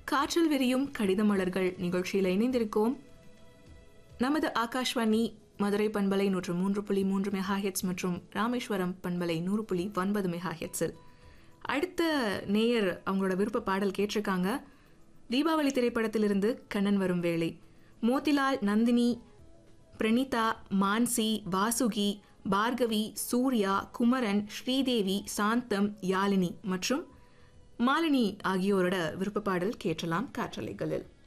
காற்றில் விரியும் கடித மலர்கள் நிகழ்ச்சியில் இணைந்திருக்கோம் நமது ஆகாஷ்வாணி மதுரை பண்பலை நூற்று மூன்று புள்ளி மூன்று மெகா ஹெட்ஸ் மற்றும் ராமேஸ்வரம் பண்பலை நூறு புள்ளி ஒன்பது மெகா ஹெட்ஸில் அடுத்த நேயர் அவங்களோட விருப்ப பாடல் கேட்டிருக்காங்க தீபாவளி திரைப்படத்திலிருந்து கண்ணன் வரும் வேளை மோதிலால் நந்தினி பிரணீதா மான்சி வாசுகி பார்கவி சூர்யா குமரன் ஸ்ரீதேவி சாந்தம் யாழினி மற்றும் மாலினி ஆகியோரோட விருப்ப பாடல் கேட்டலாம் காற்றலைகளில்